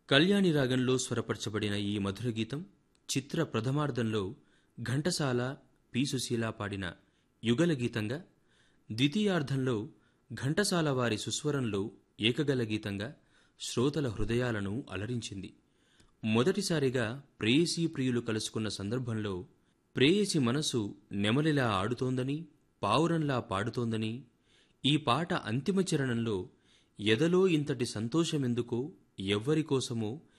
కళ్యాణి రాగంలో స్వరపరచబడిన ఈ మధుర గీతం చిత్ర ప్రథమార్థంలో ఘంటసాల పి సుశీల పాడిన యుగల గీతంగా ద్వితీయార్థంలో ఘంటసాల వారి సుస్వరంలో ఏకగల గీతంగా శ్రోతల హృదయాలను అలరించింది మొదటిసారిగా ప్రేయసీ ప్రియులు కలుసుకున్న సందర్భంలో ప్రేయసి మనసు నెమలిలా ఆడుతోందని పావురంలా పాడుతోందని ఈ పాట అంతిమ చరణంలో ఎదలో ఇంతటి సంతోషమెందుకో ఎవ్వరికోసమో